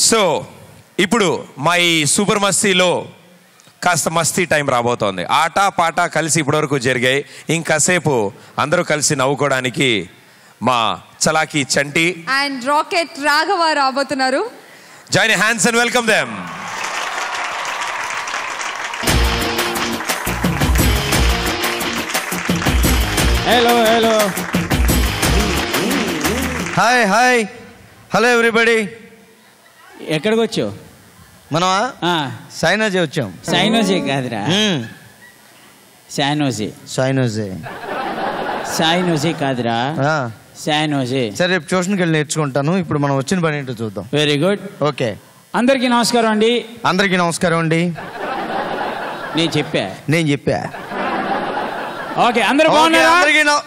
So ఇప్పుడు మా ఈ సూపర్ మస్తీలో కాస్త మస్తీ టైం రాబోతోంది ఆట పాట కలిసి ఇప్పటివరకు జరిగాయి ఇంకాసేపు అందరూ కలిసి నవ్వుకోవడానికి మా చలాకి చంటి అండ్ రాకెట్ రాఘవ రాబోతున్నారు join hands and welcome them hello hello hi hi hello everybody ఎక్కడికి వచ్చావు మనమా ఆ, సైనోజే వచ్చాం సైనోజే కాదురా మ్మ్. శానోజే సైనోజే సాయినోజే కాదురా ఆ, శానోజే సరే రేపు ట్యూషన్కి వెళ్ళి నేర్చుకుంటాను ఇప్పుడు మనం వచ్చిన పని ఏంటో చూద్దాం వెరీ గుడ్ ఓకే అందరికీ నమస్కారం అండి అందరికీ నమస్కారం అండి నేను చెప్పా నేను చెప్పా ఓకే అందరూ ఓకే, బాగున్నారా అందరికీ నమ-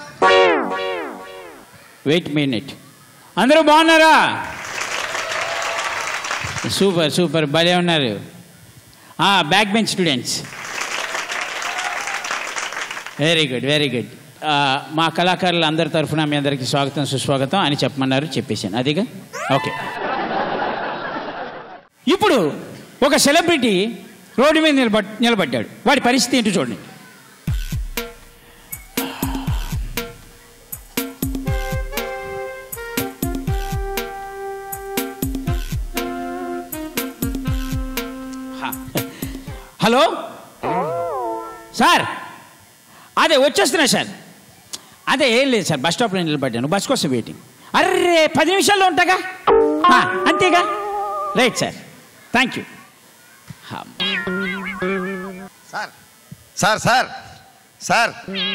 వెయిట్ మినిట్ అందరూ బాగున్నారా సూపర్ సూపర్ భలే ఉన్నారు back bench students very good very good మా కళాకారులు అందరి తరఫున మీ అందరికీ స్వాగతం సుస్వాగతం అని చెప్పమన్నారు చెప్పేశాను అదిగా ఓకే ఇప్పుడు ఒక సెలబ్రిటీ రోడ్డు మీద నిలబడ్ నిలబడ్డాడు వాడి పరిస్థితి ఏంటో చూడండి హలో సార్ అదే వచ్చేస్తున్నా సార్ అదే ఏం లేదు సార్ బస్ స్టాప్లో నిలబడ్డాను బస్ కోసం వెయిటింగ్ అర్రే పది నిమిషాల్లో ఉంటాగా ఆ, అంతేగా right sir thank you sir sir sir sir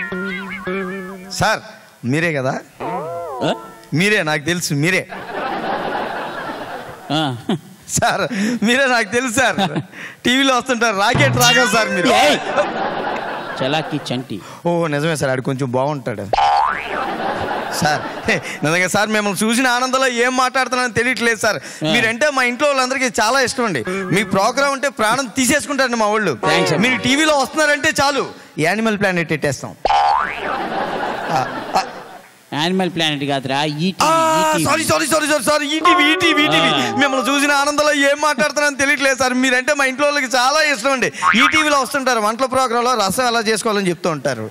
sir మీరే కదా మీరే నాకు తెలుసు మీరే సార్ మీరే నాకు తెలుసు సార్ టీవీలో వస్తుంటారు రాకెట్ రాగా సార్ మీరు చలాకి చంటి ఓ నిజమే సార్ ఆడు కొంచెం బాగుంటాడు సార్ హే, నిజంగా సార్ మిమ్మల్ని చూసిన ఆనందంలో ఏం మాట్లాడుతున్నానని తెలియట్లేదు సార్ మీరంటే మా ఇంట్లో వాళ్ళందరికీ చాలా ఇష్టం అండి మీ ప్రోగ్రామ్ అంటే ప్రాణం తీసేసుకుంటారండి మా వాళ్ళు Thanks, అమ్మా. మీరు టీవీలో వస్తున్నారంటే చాలు యానిమల్ ప్లానెట్ ఎట్టేస్తాం యానిమల్ ప్లానెట్ కాదురా ET sorry sorry sorry sorry sorry ETV ETV ETV ఆ. మిమ్మల్ని చూసిన ఆనందంలో ఏం మాట్లాడుతున్నానని తెలియట్లేదు సార్ మీరంటే మా ఇంట్లో వాళ్ళకి చాలా ఇష్టం అండి ఈటీవీలో వస్తుంటారు వంటల ప్రోగ్రాంలో రసం ఎలా చేసుకోవాలని చెప్తూ ఉంటారు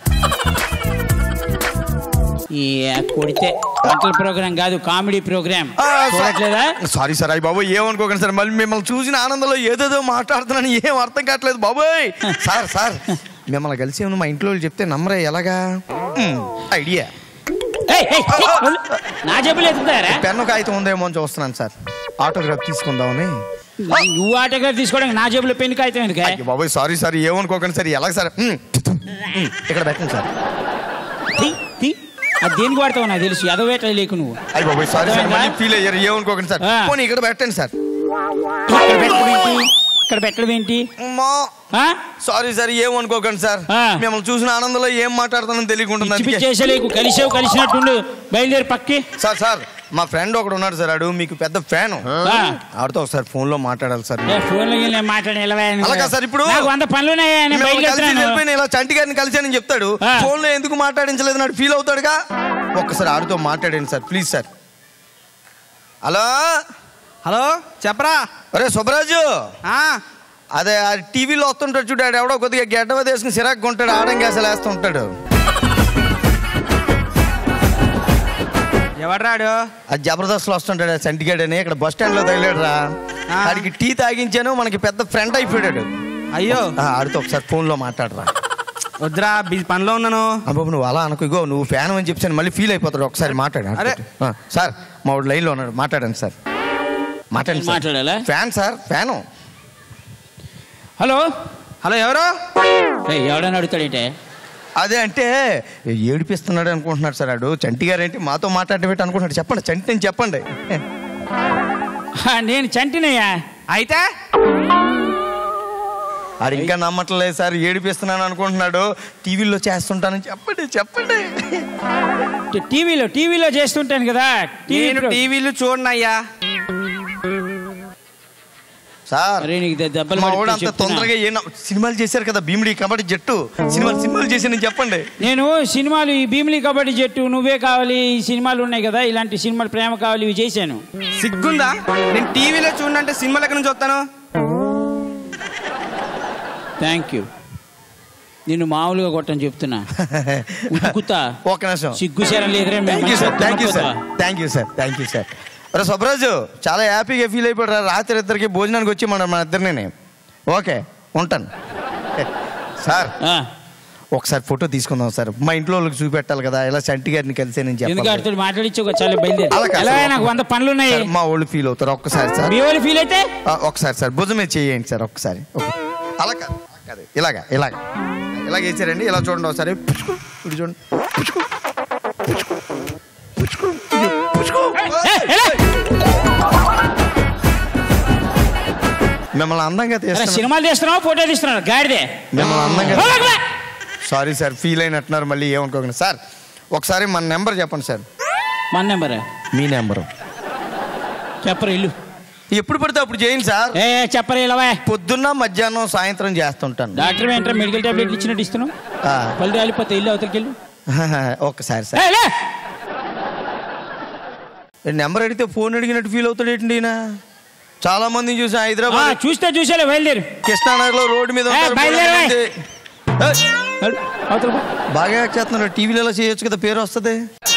ఈ కొడితే వంటల ప్రోగ్రామ్ కాదు కామెడీ ప్రోగ్రామ్ చూడట్లేదా సారీ సార్ అయ్యి బాబు ఏమనుకోకండి సార్ మళ్ళీ మిమ్మల్ని చూసిన ఆనందంలో ఏదేదో మాట్లాడుతున్నాను ఏం అర్థం కావట్లేదు బాబోయ్ సార్ సార్ మిమ్మల్ని కలిసి ఏమన్నా మా ఇంట్లో వాళ్ళు చెప్తే నమ్మరే ఎలాగా ఐడియా ఏయ్, ఏయ్, ఏయ్, వదిలు. నా జబ్బులు ఎత్తుతారా పెన్ను కాగితం ఉందేమో అని చూస్తున్నాను సార్ ఆటోగ్రాఫ్ తీసుకుందామని నువ్వు ఆటోగ్రాఫ్ తీసుకోవడానికి నా జేబులో పెన్ను కాగితం ఎందుకు అయ్యో బాబోయ్ సారీ సార్ ఏమనుకోకండి సార్ ఎలా సార్ మ్, మ్, ఇక్కడ పెట్టండి సార్ తీ, తీ. అది దేనికి వాడతావు నాకు తెలుసు ఎదవేట లేకు నువ్వు అయ్యి బాబోయ్ సారీ సార్ అర్థమైందా? మళ్ళీ ఫీల్ అయ్యారు ఏమనుకోకండి సార్ ఆ. పోనీ ఇక్కడ పెట్టండి సార్ ఇక్కడ పెట్టడం ఏంటి ఇక్కడ పెట్టడం ఏంటి అమ్మా ఆ? సారీ సార్ ఏమనుకోకండి సార్ ఆ. మిమ్మల్ని చూసిన ఆనందంలో ఏం మాట్లాడుతానని తెలియకుండా పిచ్చి అందుకే. పిచ్చి చేసలేకు కలిసావు కలిసినట్టుండు బయలుదేరి పక్కి సార్ సార్ మా ఫ్రెండ్ ఒకడు ఉన్నాడు సార్ ఆడు మీకు పెద్ద ఫ్యాన్ ఆ. ఆడితో ఒకసారి ఫోన్ లో మాట్లాడాలి సార్ ఏ, ఫోన్లో గిన్లో నేను మాట్లాడి ఎలా అలాగా సార్ ఇప్పుడు నాకు వంద పనులు ఉన్నాయా నేను మిమ్మల్ని కలిసి బయలుదేరుతున్నాను వెళ్ళిపోయి ఇలా చంటి గారిని కలిసానని చెప్తాడు ఆ. ఫోన్ లో ఎందుకు మాట్లాడించలేదు నాడు ఫీల్ అవుతాడుగా ఒక్కసారి ఆడితో మాట్లాడండి sir please sir hello hello చెప్పరా అరే సుబ్బరాజు ఆ, అదే ఆ టీవీలో వస్తుంటాడు చూడు ఆడు ఎవడో కొద్దిగా గడ్డ మీద వేసుకుని సిరాకు కొంటాడు ఆడం గ్యాసలు వేస్తుంటాడు ఎవడ్రాడు అది జబర్దస్త్లో వస్తుంటాడు ఆ చంటిగాడు అని ఇక్కడ బస్ స్టాండ్ లో తగిలాడు రా ఆ. ఆడికి టీ తాగించాను మనకి పెద్ద ఫ్రెండ్ అయిపోయాడు అయ్యో ఆ, ఆడితో ఒకసారి ఫోన్ లో మాట్లాడరా వద్దురా బిజీ పనిలో ఉన్నాను అబ్బాబు నువ్వు అలా అనుకో ఇగో నువ్వు ఫ్యాన్ అని చెప్పాను మళ్ళీ ఫీల్ అయిపోతాడు ఒకసారి మాట్లాడు అరే. ఆ, సార్ మా వాడు లైన్లో ఉన్నాడు మాట్లాడండి సార్ మాట్లాడండి సార్. మాట్లాడాలా? Fan sir fan hello hello ఎవరు ఏయ్, ఎవడని అడుగుతాడేంటే అదే అంటే ఏడిపిస్తున్నాడు అనుకుంటున్నాడు సార్ ఆడు చంటి గారు ఏంటి మాతో మాట్లాడబెట్టి అనుకుంటున్నాడు చెప్పండి చంటి అని చెప్పండి ఆ, నేను చంటినయ్యా అయితే ఆడు ఇంకా నమ్మట్లేదు సార్ ఏడిపిస్తున్నాను అనుకుంటున్నాడు టీవీలో చేస్తుంటానని చెప్పండి చెప్పండి టీ- టీవీలో టీవీలో చేస్తుంటాను కదా టీవీ నేను ప్రో- టీవీలు చూడనయ్యా సార్ అరే నీకు దె- దెబ్బలు మా పడితే వాడు అంత చెప్తున్నా. తొందరగా ఏ న- సినిమాలు చేశారు కదా భీమిడి కబడ్డీ జట్టు సినిమాలు సినిమాలు చేసి నేను చెప్పండి నేను సినిమాలు ఈ భీమిలి కబడ్డీ జట్టు నువ్వే కావాలి ఈ సినిమాలు ఉన్నాయి కదా ఇలాంటి సినిమాలు ప్రేమ కావాలి ఇవి చేశాను సిగ్గుందా నేను టీవీలో చూడంటే సినిమాలు ఎక్కడి నుంచి వస్తాను థ్యాంక్ యూ నిన్ను మామూలుగా కొట్టని చెప్తున్నా ఉతుకుతా ఒక్క నిమిషం సిగ్గుశారం లేదురే మేము థ్యాంక్ యూ సార్ మంచిగా థ్యాంక్ యూ సార్ కొట్టుకుపోతా. Thank you sir thank you sir అరే సుబ్రాజు చాలా హ్యాపీగా ఫీల్ అయిపోయాడు రా. రాత్రి ఇద్దరికి భోజనానికి వచ్చి మన మన ఇద్దరిని ఓకే ఉంటాను సార్ ఆ, ఒకసారి ఫోటో తీసుకుందాం సార్ మా ఇంట్లో వాళ్ళకి చూపెట్టాలి కదా ఇలా చంటి గారిని కలిసి నేను ఎందుకు చెప్పాలి ఆడితో మాట్లాడించి ఒక చాలా బయలుదేరి అలా కాదు ఎలా సార్. నాకు వంద పనులు ఉన్నాయి సార్, మా వాళ్ళు ఫీల్ అవుతారు ఒక్కసారి సార్ మీ వాళ్ళు ఫీల్ అయితే ఆ, ఒకసారి సార్ భుజం మీద చేయండి సార్ ఒక్కసారి ఓకే. అలా కాదు అలా కాదు ఇలాగా ఇలాగా ఇలాగ వేసారండి ఇలా చూడండి ఒకసారి పుచ్చుకో ఇటు చూడండి పుచ్చుకో పుచ్చుకో పుచ్చుకో ఇది పుచ్చుకో ఏ, ఎలా? మిమ్మల్ని అందంగా అరే, తీస్తాను సినిమాలు తీస్తున్నావు ఫోటో తీస్తున్నావు గాడిదే మిమ్మల్ని అందంగా పోగలరా? సారీ సార్ ఫీల్ అయినట్టున్నారు మళ్ళీ ఏమనుకోకండి సార్ ఒకసారి మన నెంబర్ చెప్పండి సార్ మన నెంబర్ మీ నెంబరు చెప్పరు ఇల్లు ఎప్పుడు పడితే అప్పుడు చేయండి సార్ ఏ చెప్పరు ఇలావా పొద్దున్న మధ్యాహ్నం సాయంత్రం చేస్తుంటాను డాక్టర్ ఏంట్రా మెడికల్ టాబ్లెట్లు ఇచ్చినట్టు ఇస్తున్నావు ఆ, పళ్ళు రాలిపోతే ఇల్లు అవతలికి వెళ్ళు ఒక్కసారి సార్ ఏ, లే. నెంబర్ అడిగితే ఫోన్ అడిగినట్టు ఫీల్ అవుతాడు ఏంటి ఈయన చాలా మందిని చూసి ఆ, హైదరాబాద్ చూస్తే చూసేలే బయలుదేరు కృష్ణానగర్ లో రోడ్డు మీద ఏ, ఉంటారు, బయలుదేరు, బోలెడు మంది. ఏయ్, వెళ్ళు, అవతలికి పో. బాగా యాక్ట్ చేస్తున్నారు టీవీలో ఎలా చేయొచ్చు కదా పేరు వస్తుంది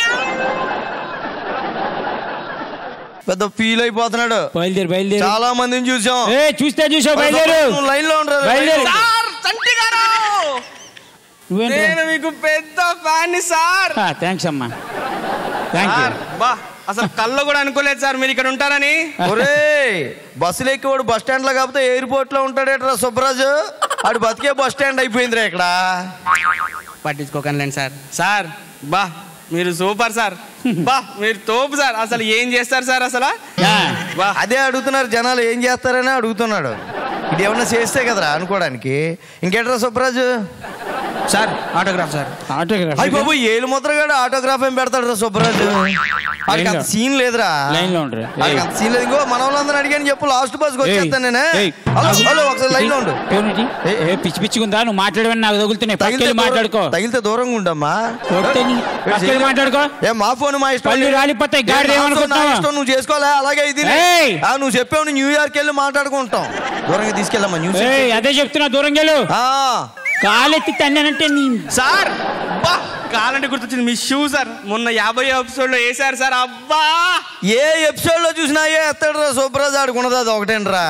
పెద్ద ఫీల్ అయిపోతున్నాడు బయలుదేరు బయలుదేరు చాలా మందిని చూసాం ఏ చూస్తే చూసావు బయలుదేరు నువ్వు లైన్ లో ఉండరు బయలుదేరు. సార్ చంటి గారు నువ్వేంటి నేను మీకు పెద్ద ఫ్యాన్ సార్ థ్యాంక్స్ అమ్మా థ్యాంక్ యూ సార్, బా అసలు కళ్ళు కూడా అనుకోలేదు సార్ మీరు ఇక్కడ ఉంటారని ఒరే బస్సులు ఎక్కేవాడు బస్ స్టాండ్ లో కాకపోతే ఎయిర్పోర్ట్ లో ఉంటాడేట్రా సుబ్బరాజు ఆడు బతికే బస్ స్టాండ్ అయిపోయిందిరా ఇక్కడ పట్టించుకోకండి సార్ సార్ బా మీరు సూపర్ సార్ బా మీరు తోపు సార్ అసలు ఏం చేస్తారు సార్ అసలు బా అదే అడుగుతున్నారు జనాలు ఏం చేస్తారని అడుగుతున్నాడు ఇది ఏమన్నా చేస్తే కదరా అనుకోవడానికి ఇంకేట్రా Subbaraju sir autograph sir autograph అయ్యి బాబు ఏలు ముద్రగాడు ఆటోగ్రాఫ్ ఏం పెడతాడు రా సుబ్బరాజు వాడికి అంత సీన్ లేదురా లైన్ లో ఉండరు వాడికి అంత సీన్ లేదు ఇంకో మన వాళ్ళందరూ అడిగాను చెప్పు లాస్ట్ బస్కి వచ్చేస్తాను నేనే ఏయ్, హలో ఆగు. హలో ఒకసారి లైన్ లో ఉండు ఏమిటి? ఏ, ఏ పిచ్చి పిచ్చిగుందా నువ్వు మాట్లాడమని నాకు తగులుతున్నాయి తగిలితే పక్కకి దూరం- మాట్లాడుకో తగిలితే దూరంగా ఉండమ్మా కొడితే నీ- పక్కకి మాట్లాడుకో ఏ మా ఫోన్ మా ఇష్టం పళ్ళు రాలిపోతాయి, గాడిద ఏ, నా ఏమనుకుంటున్నావా? నా ఇష్టం నువ్వు చేసుకోవాలా అలాగే ఇది ఏయ్! ఆ, నువ్వు చెప్పావు నువ్వు న్యూయార్క్ వెళ్ళి మాట్లాడుకుంటాం దూరంగా తీసుకెళ్ళమ్మా న్యూస్ ఏయ్ అదే చెప్తున్నా దూరం గెలు ఆ, కాలెత్తి తన్నానంటే నీ సార్ బా కాలంటే గుర్తొచ్చింది మీ షూ సార్ మొన్న యాభై ఎపిసోడ్ లో వేసారు సార్ అబ్బా ఏ ఎపిసోడ్ లో చూసినా ఏ ఎత్తాడు రా సూపరాజ్ ఆడుకున్నది అది ఒకటేనరా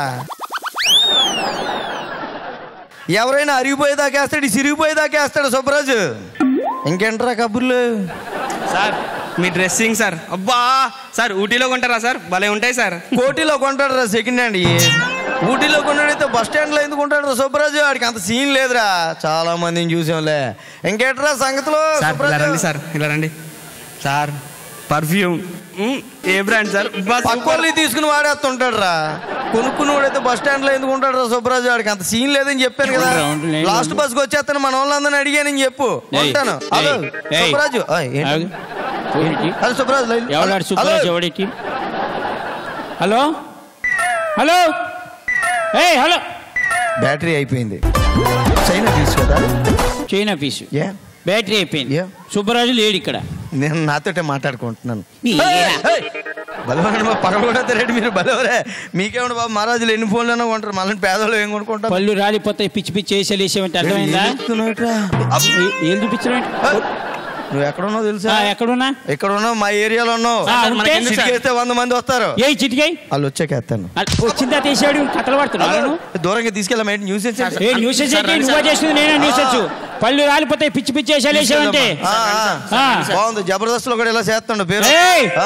ఎవరైనా అరిగిపోయేదాకా వేస్తాడు సిరిగిపోయేదాకా వేస్తాడు సుబ్బరాజు ఇంకేంట్రా కబుర్లు సార్ మీ డ్రెస్సింగ్ సార్ అబ్బా సార్ ఊటీలో కొంటారా సార్ భలే ఉంటాయి సార్ కోటిలో కొంటాడు రా సెకండ్ హ్యాండ్ ఊటీలో కొన్నాడైతే బస్ స్టాండ్ లో ఎందుకు కొంటాడు రా సుబ్బరాజు ఆడికి అంత సీన్ లేదురా చాలా మందిని చూసాంలే ఇంకేంట్రా సంగతిలో సార్ ఇలా రండి సుబ్బరాజు? సార్ ఇలా రండి సార్ పర్ఫ్యూమ్ ఏ బ్రాండ్ సార్ బా సూపర్. పక్కోళ్ళని తీసుకుని వాడేస్తుంటాడు రా కొనుక్కుని వాడైతే బస్ స్టాండ్ లో ఎందుకు ఉంటాడు రా సుబ్బరాజు ఆడికి అంత సీన్ లేదని చెప్పాను కదా ఉండు, ఉండు, లేదు, లాస్ట్ ఉండు. బస్కి వచ్చేస్తాను మన వాళ్ళందరిని అడిగానని చెప్పు ఏయ్, ఉంటాను హలో ఏయ్, ఏయ్. సుబ్బరాజు ఓయ్, ఏంటి? ఆగు. ఏంటి? హలో సుబ్బరాజు లైన్- ఎవడాడు హలో. సుబ్బరాజు ఎవడేటి హలో హలో ఏయ్ హలో బ్యాటరీ అయిపోయింది చైనా తీసుకోదా చైనా పీసు ఏ బ్యాటరీ అయిపోయింది Yeah. సుబ్బరాజు లేడు ఇక్కడ నేను నాతోటే మాట్లాడుకుంటున్నాను ఈ- బలవరండి మా పగల కూడా రేటు మీరు బలవరే మీకేమన్నా బాబు మహారాజులు ఎన్ని ఫోన్లు కొంటారు మళ్ళీ పేదలు ఏం కొనుక్కుంటారు పళ్ళు రాలిపోతాయి పిచ్చి పిచ్చి వేసేలు వేసేవంటే అర్థమైందా ఏం చెప్తున్నావుట్రా? ఏ- ఏం చూపించడం నువ్వు ఎక్కడున్నావు తెలుసా ఎక్కడున్నా ఎక్కడ ఉన్నావు మా ఏరియాలో ఉన్నావు ఆ, ఉంటే? సిటికేస్తే వంద మంది వస్తారు ఏ చిటికాయ్ వాళ్ళు వచ్చాక ఎత్తాను వచ్చిందా తీసాడు కథలు పడుతున్నాను దూరంగా తీసుకెళ్ళా న్యూస్ ఏ న్యూస్ ఏంటి నువ్వా చేస్తుంది నేనే న్యూస్ పళ్ళు రాలిపోతాయి పిచ్చి పిచ్చి వేసేలు వేసావంటే ఆ. బాగుంది జబర్దస్త్ లో కూడా ఇలా చేస్తాడు పేరు ఏయ్! ఆ,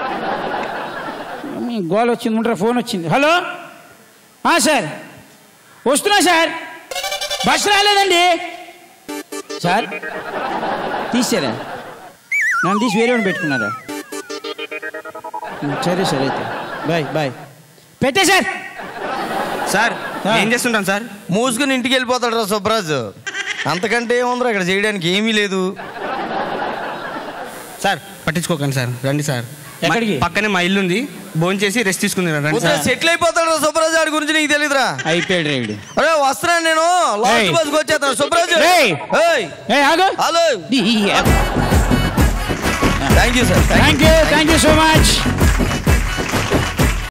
మీ గోల్ వచ్చింది ఉంటారా ఫోన్ వచ్చింది హలో ఆ, సార్ వస్తున్నా సార్ బస్ రాలేదండి సార్ తీసారా నన్ను తీసి వేరే వాడిని పెట్టుకున్నారా ఉం, సరే సార్ అయితే బాయ్ బాయ్ పెట్టే సార్ సార్ ఆ. ఏం చేస్తుంటాం సార్ మూసుకుని ఇంటికి వెళ్ళిపోతాడు రా సుబ్బరాజు అంతకంటే ఏముందిరా ఇక్కడ చేయడానికి ఏమీ లేదు సార్ పట్టించుకోకండి సార్ రండి సార్ ఎక్కడికి? మా- పక్కనే మా ఇల్లు ఉంది భోజనం చేసి రెస్ట్ తీసుకుందిరా రండి సార్ సెటిల్ అయిపోతాడు సుబ్బరాజు గారి గురించి నీకు తెలియదురా అయిపోయాడు రేవిడు అరే వస్తున్నాను నేను లాస్ట్ ఏయ్. బస్కి వచ్చేస్తాను సుబ్బరాజు ఏయ్. ఏయ్ ఏ ఆగు hello thank you sir thank you thank you so much